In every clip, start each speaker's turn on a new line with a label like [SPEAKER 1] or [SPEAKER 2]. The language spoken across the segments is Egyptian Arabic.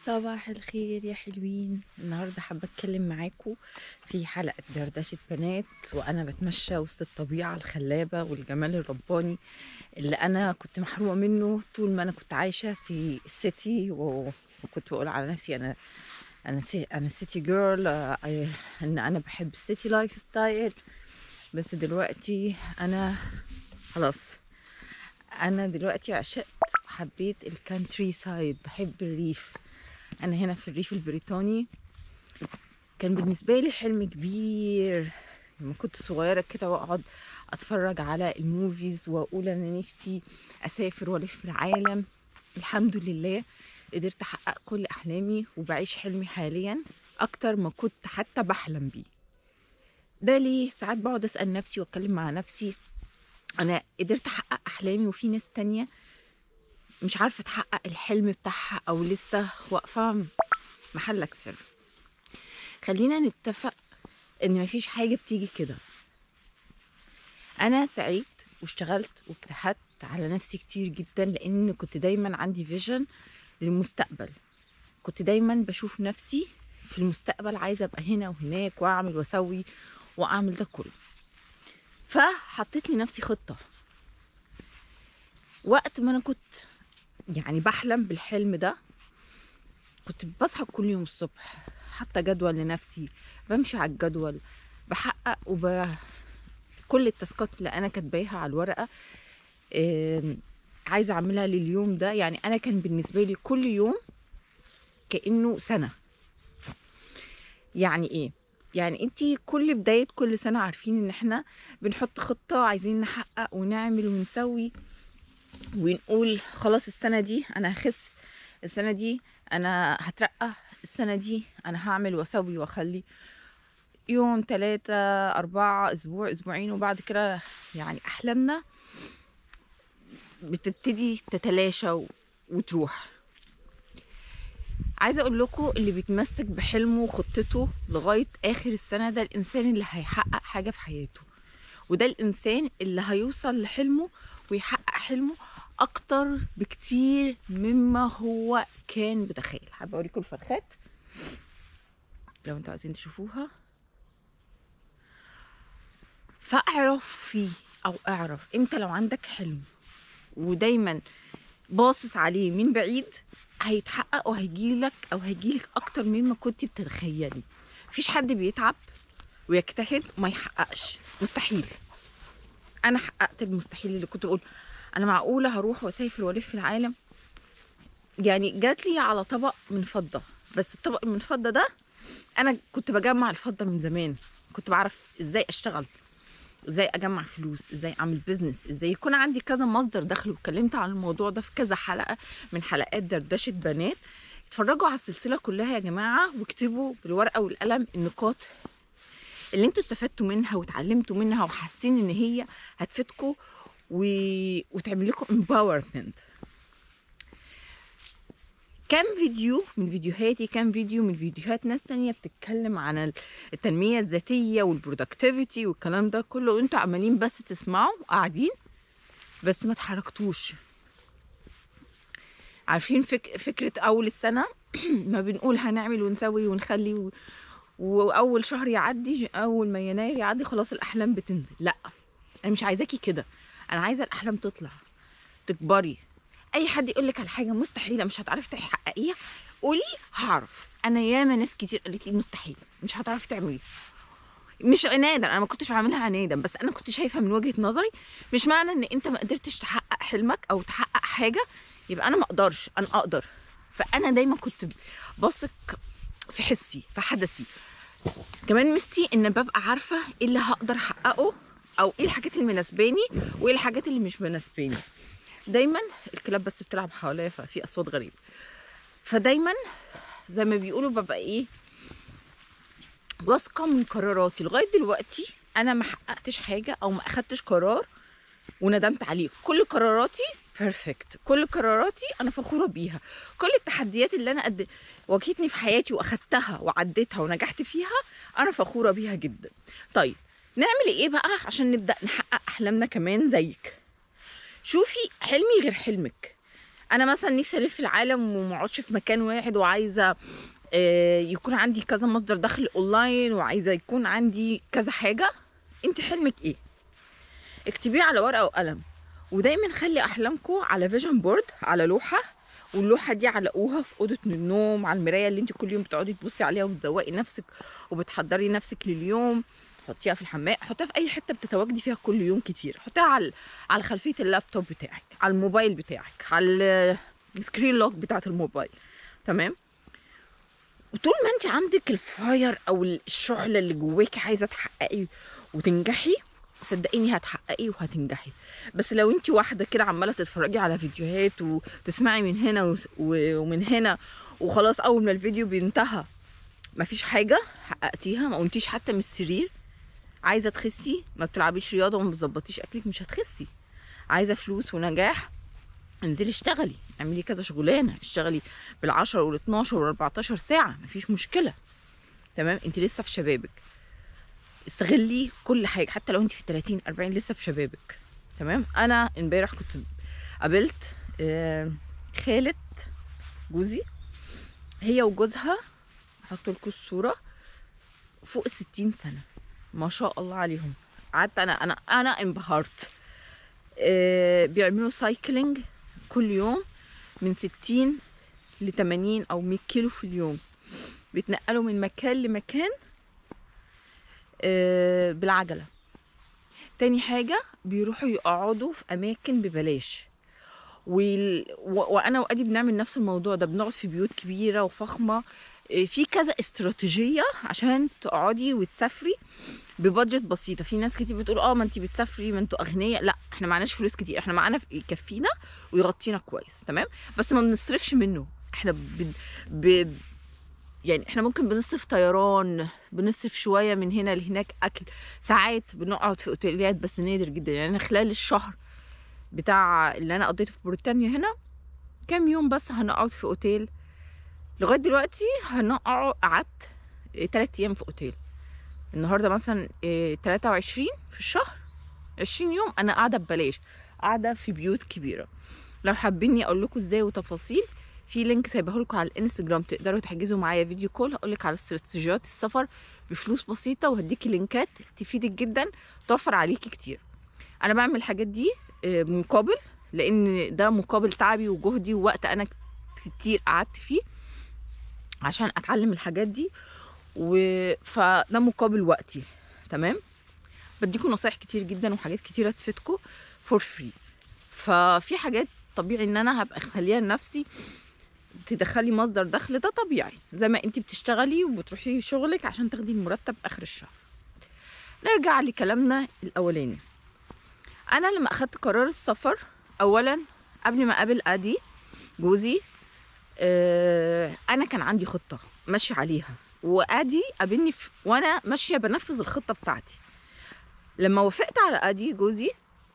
[SPEAKER 1] صباح الخير يا حلوين النهارده حابه اتكلم معاكم في حلقه دردشه بنات وانا بتمشى وسط الطبيعه الخلابه والجمال الرباني اللي انا كنت محرومه منه طول ما انا كنت عايشه في السيتي و- وكنت بقول على نفسي انا انا سي انا سيتي جيرل ان انا بحب السيتي لايف ستايل بس دلوقتي انا خلاص انا دلوقتي عشقت حبيت الكانتري سايد بحب الريف انا هنا في الريف البريطاني كان بالنسبه لي حلم كبير لما كنت صغيره كده واقعد اتفرج على الموفيز واقول انا نفسي اسافر والف العالم الحمد لله قدرت احقق كل احلامي وبعيش حلمي حاليا اكتر ما كنت حتى بحلم بيه ده ليه ساعات بقعد اسال نفسي واتكلم مع نفسي انا قدرت احقق احلامي وفي ناس تانية مش عارفه تحقق الحلم بتاعها او لسه واقفه محلك سر خلينا نتفق ان مفيش حاجه بتيجي كده انا سعيت واشتغلت واجتهدت على نفسي كتير جدا لان كنت دايما عندي فيجن للمستقبل كنت دايما بشوف نفسي في المستقبل عايزه ابقى هنا وهناك واعمل واسوي واعمل ده كله فحطيت لنفسي خطه وقت ما انا كنت يعني بحلم بالحلم ده كنت بصحى كل يوم الصبح حتى جدول لنفسي بمشي على الجدول بحقق وب كل التاسكات اللي انا كاتباها على الورقه آم، عايزه اعملها لليوم ده يعني انا كان بالنسبه لي كل يوم كانه سنه يعني ايه يعني انتي كل بدايه كل سنه عارفين ان احنا بنحط خطه عايزين نحقق ونعمل ونسوي ونقول خلاص السنة دي أنا هخس السنة دي أنا هترقى السنة دي أنا هعمل وأسوي وأخلي يوم ثلاثة أربعة أسبوع أسبوعين وبعد كده يعني أحلامنا بتبتدي تتلاشى و- وتروح عايزة أقول لكم اللي بيتمسك بحلمه وخطته لغاية آخر السنة ده الإنسان اللي هيحقق حاجة في حياته وده الإنسان اللي هيوصل لحلمه ويحقق حلمه اكتر بكتير مما هو كان متخيل حابه اوريكم الفرخات لو انتوا عايزين تشوفوها فاعرف فيه او اعرف انت لو عندك حلم ودايما باصص عليه من بعيد هيتحقق وهيجيلك او هيجيلك اكتر مما كنت بتتخيلي مفيش حد بيتعب ويجتهد وما يحققش مستحيل انا حققت المستحيل اللي كنت بقول انا معقوله هروح واسافر والف العالم يعني جات لي على طبق من فضه بس الطبق من فضه ده انا كنت بجمع الفضه من زمان كنت بعرف ازاي اشتغل ازاي اجمع فلوس ازاي اعمل بيزنس ازاي يكون عندي كذا مصدر دخل واتكلمت عن الموضوع ده في كذا حلقه من حلقات دردشه بنات اتفرجوا على السلسله كلها يا جماعه واكتبوا بالورقه والقلم النقاط اللي انتوا استفدتوا منها واتعلمتوا منها وحاسين ان هي هتفيدكم و... وتعمل لكم empowerment كام فيديو من فيديوهاتي كام فيديو من فيديوهات ناس تانية بتتكلم عن التنمية الذاتية والبرودكتيفيتي والكلام ده كله انتوا عمالين بس تسمعوا قاعدين بس ما تحركتوش عارفين فك... فكرة أول السنة ما بنقول هنعمل ونسوي ونخلي و... وأول شهر يعدي أول ما يناير يعدي خلاص الأحلام بتنزل لأ أنا مش عايزاكي كده أنا عايزة الأحلام تطلع تكبري أي حد يقول لك على حاجة مستحيلة مش هتعرفي تحققيها قولي هعرف أنا ياما ناس كتير قالت لي مستحيل مش هتعرفي تعمليه مش عنادا انا ما كنتش بعملها عنادا بس انا كنت شايفه من وجهه نظري مش معنى ان انت ما قدرتش تحقق حلمك او تحقق حاجه يبقى انا ما اقدرش انا اقدر فانا دايما كنت بثق في حسي في حدثي كمان مستي ان ببقى عارفه ايه اللي هقدر احققه او ايه الحاجات اللي مناسباني وايه الحاجات اللي مش مناسباني دايما الكلاب بس بتلعب حواليا ففي اصوات غريبه فدايما زي ما بيقولوا ببقى ايه واثقه من قراراتي لغايه دلوقتي انا ما حققتش حاجه او ما اخدتش قرار وندمت عليه كل قراراتي بيرفكت كل قراراتي انا فخوره بيها كل التحديات اللي انا قد واجهتني في حياتي واخدتها وعديتها ونجحت فيها انا فخوره بيها جدا طيب نعمل ايه بقى عشان نبدا نحقق احلامنا كمان زيك شوفي حلمي غير حلمك انا مثلا نفسي الف العالم وما اقعدش في مكان واحد وعايزه آه، يكون عندي كذا مصدر دخل اونلاين وعايزه يكون عندي كذا حاجه انت حلمك ايه اكتبيه على ورقه وقلم ودايما خلي احلامكم على فيجن بورد على لوحه واللوحه دي علقوها في اوضه النوم على المرايه اللي انت كل يوم بتقعدي تبصي عليها وتزوقي نفسك وبتحضري نفسك لليوم حطيها في الحمام حطيها في اي حته بتتواجدي فيها كل يوم كتير حطيها على على خلفيه اللابتوب بتاعك على الموبايل بتاعك على السكرين لوك بتاعت الموبايل تمام وطول ما انت عندك الفاير او الشعله اللي جواكي عايزه تحققي وتنجحي صدقيني هتحققي وهتنجحي بس لو انت واحده كده عماله تتفرجي على فيديوهات وتسمعي من هنا وس- و- ومن هنا وخلاص اول ما الفيديو بينتهى مفيش حاجه حققتيها ما قمتيش حتى من السرير عايزه تخسي ما بتلعبيش رياضه وما بتظبطيش اكلك مش هتخسي عايزه فلوس ونجاح انزلي اشتغلي اعملي كذا شغلانه اشتغلي بال10 وال12 وال14 ساعه مفيش مشكله تمام انت لسه في شبابك استغلي كل حاجه حتى لو انت في 30 40 لسه في شبابك تمام انا امبارح كنت قابلت آه، خالة جوزي هي وجوزها هحط لكم الصوره فوق الستين سنه ما شاء الله عليهم قعدت انا انا انا انبهرت آه، بيعملوا سايكلينج كل يوم من 60 ل 80 او 100 كيلو في اليوم بيتنقلوا من مكان لمكان آه، بالعجله تاني حاجه بيروحوا يقعدوا في اماكن ببلاش وال... و... وانا وادي بنعمل نفس الموضوع ده بنقعد في بيوت كبيره وفخمه آه، في كذا استراتيجيه عشان تقعدي وتسافري ببادجت بسيطه في ناس كتير بتقول اه ما انت بتسافري ما انتوا اغنياء لا احنا معناش فلوس كتير احنا معانا في- يكفينا ويغطينا كويس تمام بس ما بنصرفش منه احنا ب... ب... يعني احنا ممكن بنصرف طيران بنصرف شويه من هنا لهناك اكل ساعات بنقعد في اوتيلات بس نادر جدا يعني انا خلال الشهر بتاع اللي انا قضيته في بريطانيا هنا كام يوم بس هنقعد في اوتيل لغايه دلوقتي هنقعد قعدت تلات ايام في اوتيل النهارده مثلا إيه، 23 في الشهر 20 يوم انا قاعده ببلاش قاعده في بيوت كبيره لو حابيني اقول لكم ازاي وتفاصيل في لينك سايبه لكم على الانستجرام تقدروا تحجزوا معايا فيديو كول هقول لك على استراتيجيات السفر بفلوس بسيطه وهديكي لينكات تفيدك جدا توفر عليكي كتير انا بعمل الحاجات دي آه، مقابل لان ده مقابل تعبي وجهدي ووقت انا كتير قعدت فيه عشان اتعلم الحاجات دي و... فده مقابل وقتي تمام بديكم نصايح كتير جدا وحاجات كتيره تفيدكم فور فري ففي حاجات طبيعي ان انا هبقى اخليها لنفسي تدخلي مصدر دخل ده طبيعي زي ما انت بتشتغلي وبتروحي شغلك عشان تاخدي المرتب اخر الشهر نرجع لكلامنا الاولاني انا لما اخدت قرار السفر اولا قبل ما اقابل ادي جوزي آه، انا كان عندي خطه ماشيه عليها وادي قابلني في وانا ماشيه بنفذ الخطه بتاعتي لما وافقت على ادي جوزي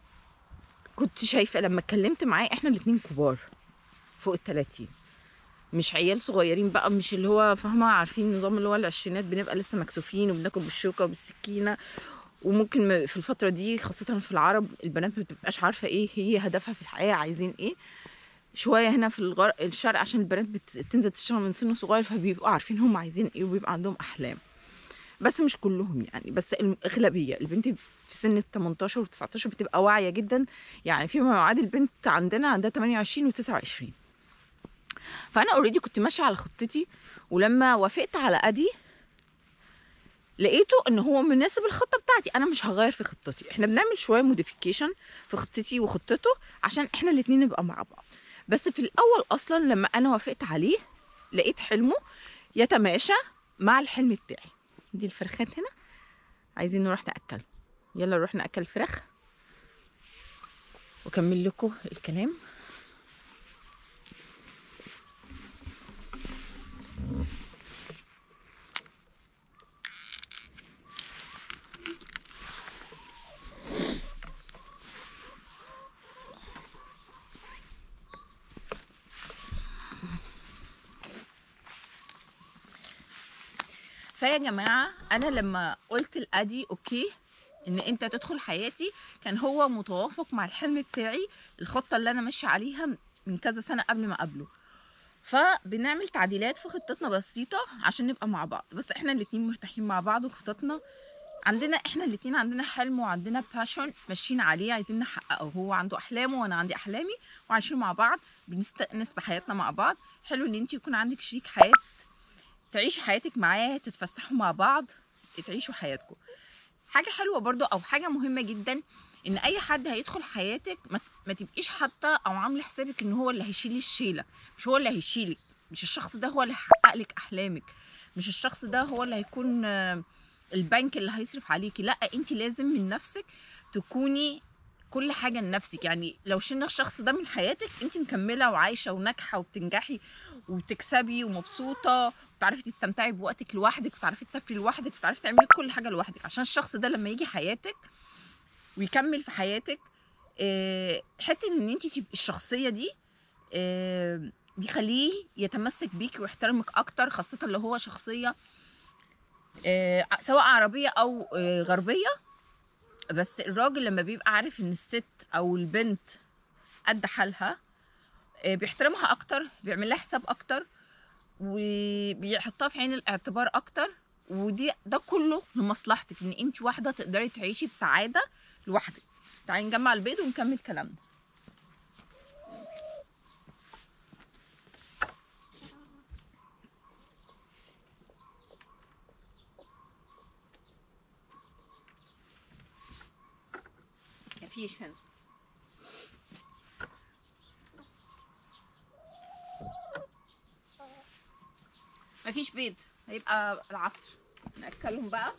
[SPEAKER 1] كنت شايفه لما اتكلمت معاه احنا الاتنين كبار فوق التلاتين مش عيال صغيرين بقى مش اللي هو فاهمه عارفين النظام اللي هو العشرينات بنبقى لسه مكسوفين وبناكل بالشوكه وبالسكينه وممكن م- في الفتره دي خاصه في العرب البنات ما بتبقاش عارفه ايه هي هدفها في الحياه عايزين ايه شويه هنا في الغر... الشرق عشان البنات بتنزل تشتغل من سن صغير فبيبقوا عارفين هم عايزين ايه وبيبقى عندهم احلام بس مش كلهم يعني بس الاغلبيه البنت في سن ال 18 و 19 بتبقى واعيه جدا يعني فيما يعادل البنت عندنا عندها 28 و 29 فانا اوريدي كنت ماشيه على خطتي ولما وافقت على ادي لقيته ان هو مناسب الخطه بتاعتي انا مش هغير في خطتي احنا بنعمل شويه موديفيكيشن في خطتي وخطته عشان احنا الاتنين نبقى مع بعض بس في الاول اصلا لما انا وافقت عليه لقيت حلمه يتماشى مع الحلم بتاعي دي الفرخات هنا عايزين نروح ناكل يلا نروح ناكل فراخ واكمل لكم الكلام فيا جماعه انا لما قلت لادي اوكي ان انت تدخل حياتي كان هو متوافق مع الحلم بتاعي الخطه اللي انا ماشيه عليها من كذا سنه قبل ما اقابله فبنعمل تعديلات في خطتنا بسيطه عشان نبقى مع بعض بس احنا الاتنين مرتاحين مع بعض وخططنا عندنا احنا الاتنين عندنا حلم وعندنا باشون ماشيين عليه عايزين نحققه هو عنده احلامه وانا عندي احلامي وعايشين مع بعض بنستأنس بحياتنا مع بعض حلو ان انت يكون عندك شريك حياه تعيشي حياتك معاه تتفسحوا مع بعض تعيشوا حياتكم حاجه حلوه برضو او حاجه مهمه جدا ان اي حد هيدخل حياتك ما, ما تبقيش حاطه او عامله حسابك ان هو اللي هيشيل الشيله مش هو اللي هيشيلك مش الشخص ده هو اللي هيحقق لك احلامك مش الشخص ده هو اللي هيكون آه، البنك اللي هيصرف عليكي لا انت لازم من نفسك تكوني كل حاجه لنفسك يعني لو شلنا الشخص ده من حياتك انت مكمله وعايشه وناجحه وبتنجحي وتكسبي ومبسوطه وتعرفي تستمتعي بوقتك لوحدك وتعرفي تسافري لوحدك وتعرفي تعملي كل حاجه لوحدك عشان الشخص ده لما يجي حياتك ويكمل في حياتك آه، حته ان انت تبقي الشخصيه دي آه، بيخليه يتمسك بيكي ويحترمك اكتر خاصه لو هو شخصيه آه، سواء عربيه او آه، غربيه بس الراجل لما بيبقى عارف ان الست او البنت قد حالها آه، بيحترمها اكتر بيعمل لها حساب اكتر وبيحطها في عين الاعتبار اكتر ودي ده كله لمصلحتك ان انت واحده تقدري تعيشي بسعاده لوحدك تعالي نجمع البيض ونكمل كلامنا مفيش هنا مفيش بيض هيبقى العصر ناكلهم بقى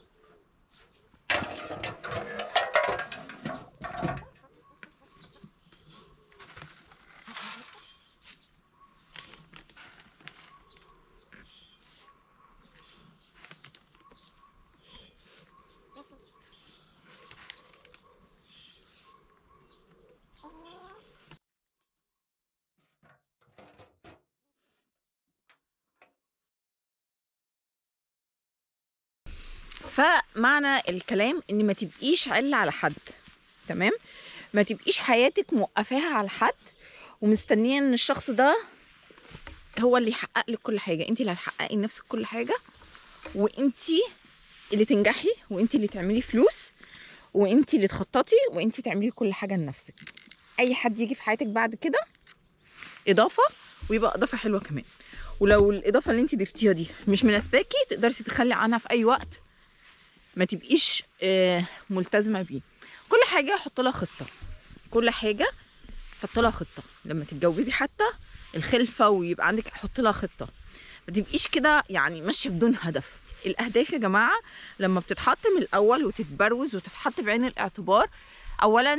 [SPEAKER 1] فمعنى الكلام ان ما تبقيش عله على حد تمام ما تبقيش حياتك موقفاها على حد ومستنيه ان الشخص ده هو اللي يحقق لك كل حاجه انت اللي هتحققي لنفسك كل حاجه وانت اللي تنجحي وانت اللي تعملي فلوس وانت اللي تخططي وانت تعملي كل حاجه لنفسك اي حد يجي في حياتك بعد كده اضافه ويبقى اضافه حلوه كمان ولو الاضافه اللي انت ضفتيها دي مش مناسباكي تقدري تتخلي عنها في اي وقت ما تبقيش آه، ملتزمه بيه كل حاجه حط لها خطه كل حاجه حط لها خطه لما تتجوزي حتى الخلفه ويبقى عندك حط لها خطه ما تبقيش كده يعني ماشيه بدون هدف الاهداف يا جماعه لما بتتحط من الاول وتتبروز وتتحط بعين الاعتبار اولا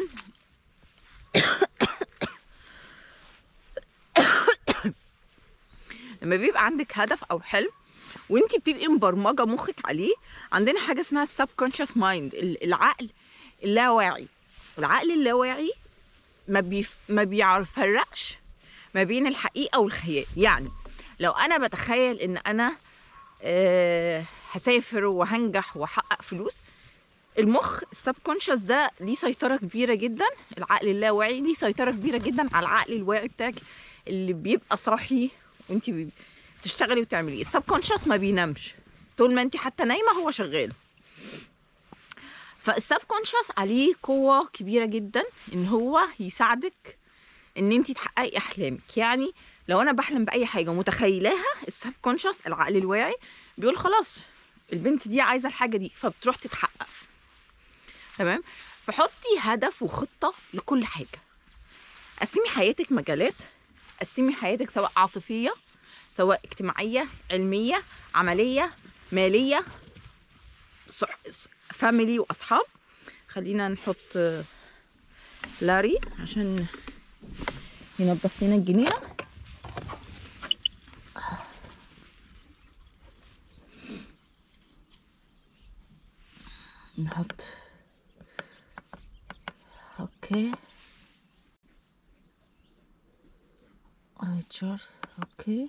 [SPEAKER 1] لما بيبقى عندك هدف او حلم وانت بتبقي مبرمجه مخك عليه عندنا حاجه اسمها السب كونشس مايند العقل اللاواعي العقل اللاواعي ما بيف... ما بيفرقش ما بين الحقيقه والخيال يعني لو انا بتخيل ان انا آه هسافر وهنجح واحقق فلوس المخ السب كونشس ده ليه سيطره كبيره جدا العقل اللاواعي ليه سيطره كبيره جدا على العقل الواعي بتاعك اللي بيبقى صاحي وانت بتشتغلي وتعملي السب كونشس ما بينامش طول ما انت حتى نايمه هو شغال فالسب كونشس عليه قوه كبيره جدا ان هو يساعدك ان انت تحققي احلامك يعني لو انا بحلم باي حاجه ومتخيلاها السب كونشس العقل الواعي بيقول خلاص البنت دي عايزه الحاجه دي فبتروح تتحقق تمام فحطي هدف وخطه لكل حاجه قسمي حياتك مجالات قسمي حياتك سواء عاطفيه سواء اجتماعيه علميه عمليه ماليه صح... فاميلي واصحاب خلينا نحط آه، لاري عشان ينظف لنا الجنينه نحط اوكي اتشار اوكي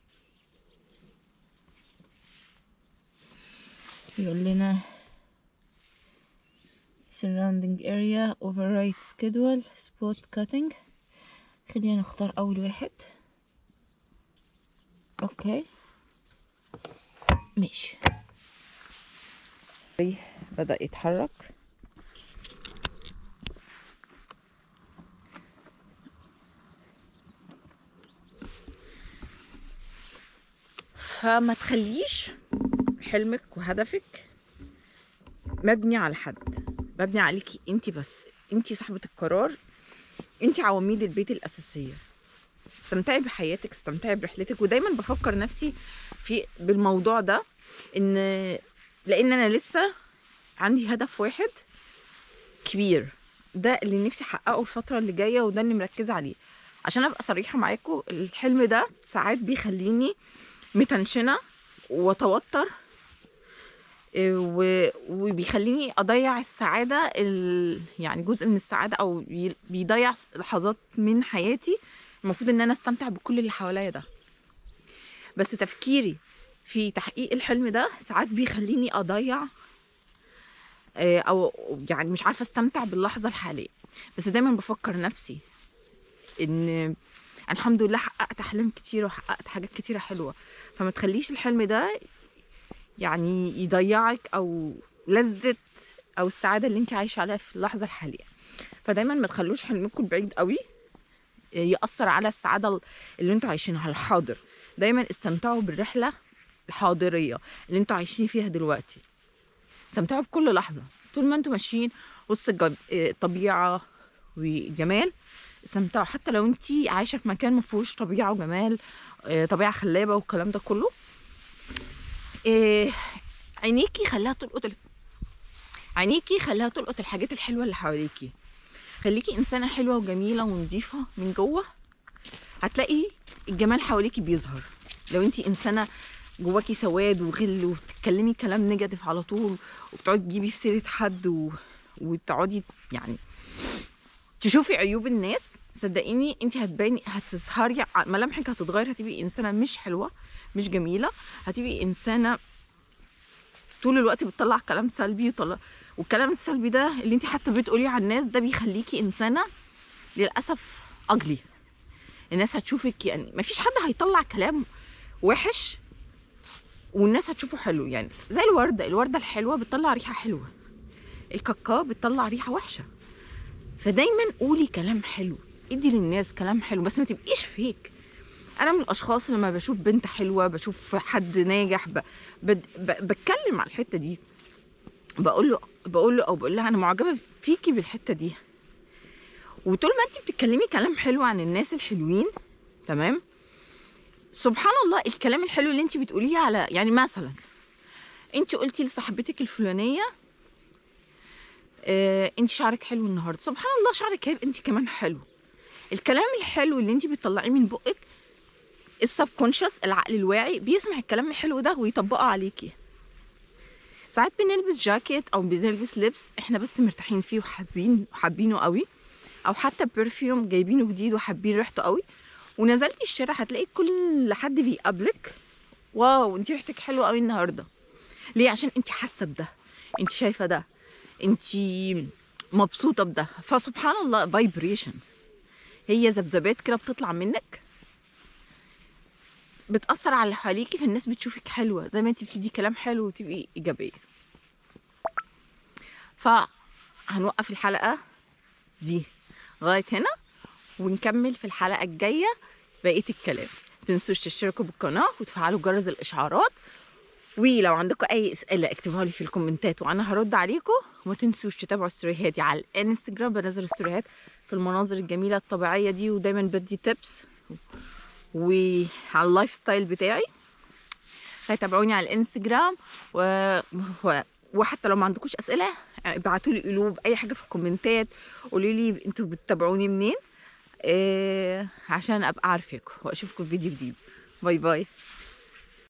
[SPEAKER 1] يقول لنا surrounding area override schedule spot cutting خلينا نختار اول واحد اوكي ماشي بدأ يتحرك فما تخليش حلمك وهدفك مبني على حد مبني عليكي انت بس انت صاحبة القرار انت عواميد البيت الأساسية استمتعي بحياتك استمتعي برحلتك ودايما بفكر نفسي في بالموضوع ده ان لان انا لسه عندي هدف واحد كبير ده اللي نفسي احققه الفتره اللي جايه وده اللي مركزه عليه عشان ابقى صريحه معاكم الحلم ده ساعات بيخليني متنشنه واتوتر إيه، و- وبيخليني اضيع السعاده ال... يعني جزء من السعاده او بي- بيضيع لحظات من حياتي المفروض ان انا استمتع بكل اللي حواليا ده بس تفكيري في تحقيق الحلم ده ساعات بيخليني اضيع آه، او يعني مش عارفه استمتع باللحظه الحاليه بس دايما بفكر نفسي ان أنا الحمد لله حققت احلام كتيره وحققت حاجات كتيره حلوه فما تخليش الحلم ده يعني يضيعك او لذة او السعاده اللي انت عايشه عليها في اللحظه الحاليه فدايما ما تخلوش حلمكم بعيد قوي ياثر على السعاده اللي انتوا عايشينها على الحاضر دايما استمتعوا بالرحله الحاضريه اللي انتوا عايشين فيها دلوقتي استمتعوا بكل لحظه طول ما انتوا ماشيين وسط الج- الطبيعه وجمال استمتعوا حتى لو انت عايشه في مكان ما فيهوش طبيعه وجمال آه، طبيعه خلابه والكلام ده كله آه، عينيكي خليها تلقط ال- عينيكي خليها تلقط الحاجات الحلوه اللي حواليكي خليكي انسانه حلوه وجميله ونظيفه من جوه هتلاقي الجمال حواليكي بيظهر لو انت انسانه جواكي سواد وغل وبتتكلمي كلام نيجاتيف على طول وبتقعدي تجيبي في سيره حد و... وتقعدي يعني تشوفي عيوب الناس صدقيني انت هتباني هتظهري ع- ملامحك هتتغير هتبقي انسانه مش حلوه مش جميله هتبقي انسانه طول الوقت بتطلع كلام سلبي وطلع والكلام السلبي ده اللي انت حتى بتقوليه على الناس ده بيخليكي انسانه للاسف اجلي الناس هتشوفك يعني مفيش حد هيطلع كلام وحش والناس هتشوفه حلو يعني زي الورده الورده الحلوه بتطلع ريحه حلوه الكاكا بتطلع ريحه وحشه فدايما قولي كلام حلو ادي للناس كلام حلو بس ما تبقيش فيك انا من الاشخاص لما بشوف بنت حلوه بشوف حد ناجح ب... ب... ب... بتكلم على الحته دي بقول له بقول له او بقول لها انا معجبه فيكي بالحته دي وطول ما انت بتتكلمي كلام حلو عن الناس الحلوين تمام سبحان الله الكلام الحلو اللي انت بتقوليه على يعني مثلا انت قلتي لصاحبتك الفلانيه اه انت شعرك حلو النهارده سبحان الله شعرك هيبقى انت كمان حلو الكلام الحلو اللي انت بتطلعيه من بقك السبكونشس العقل الواعي بيسمع الكلام الحلو ده ويطبقه عليكي ساعات بنلبس جاكيت او بنلبس لبس احنا بس مرتاحين فيه وحابين حابينه قوي او حتى برفيوم جايبينه جديد وحابين ريحته قوي ونزلتي الشارع هتلاقي كل حد بيقابلك واو انت ريحتك حلوه قوي النهارده ليه عشان انت حاسه بده انت شايفه ده انت مبسوطه بده فسبحان الله فايبريشنز هي ذبذبات كده بتطلع منك بتأثر على اللي حواليكي فالناس بتشوفك حلوة زي ما انت بتدي كلام حلو وتبقي إيجابية فهنوقف الحلقة دي لغاية هنا ونكمل في الحلقة الجاية بقية الكلام متنسوش تشتركوا بالقناة وتفعلوا جرس الإشعارات ولو عندكم أي أسئلة اكتبوها لي في الكومنتات وأنا هرد عليكم وما تنسوش تتابعوا ستوريهاتي على الانستجرام بنزل ستوريهات في المناظر الجميلة الطبيعية دي ودايما بدي تيبس وعلى اللايف ستايل بتاعي فتابعوني على الانستجرام و... و... وحتى لو ما عندكوش اسئله ابعتوا لي قلوب اي حاجه في الكومنتات قولوا لي انتوا بتتابعوني منين إيه... عشان ابقى عارفاكم واشوفكم في فيديو جديد باي باي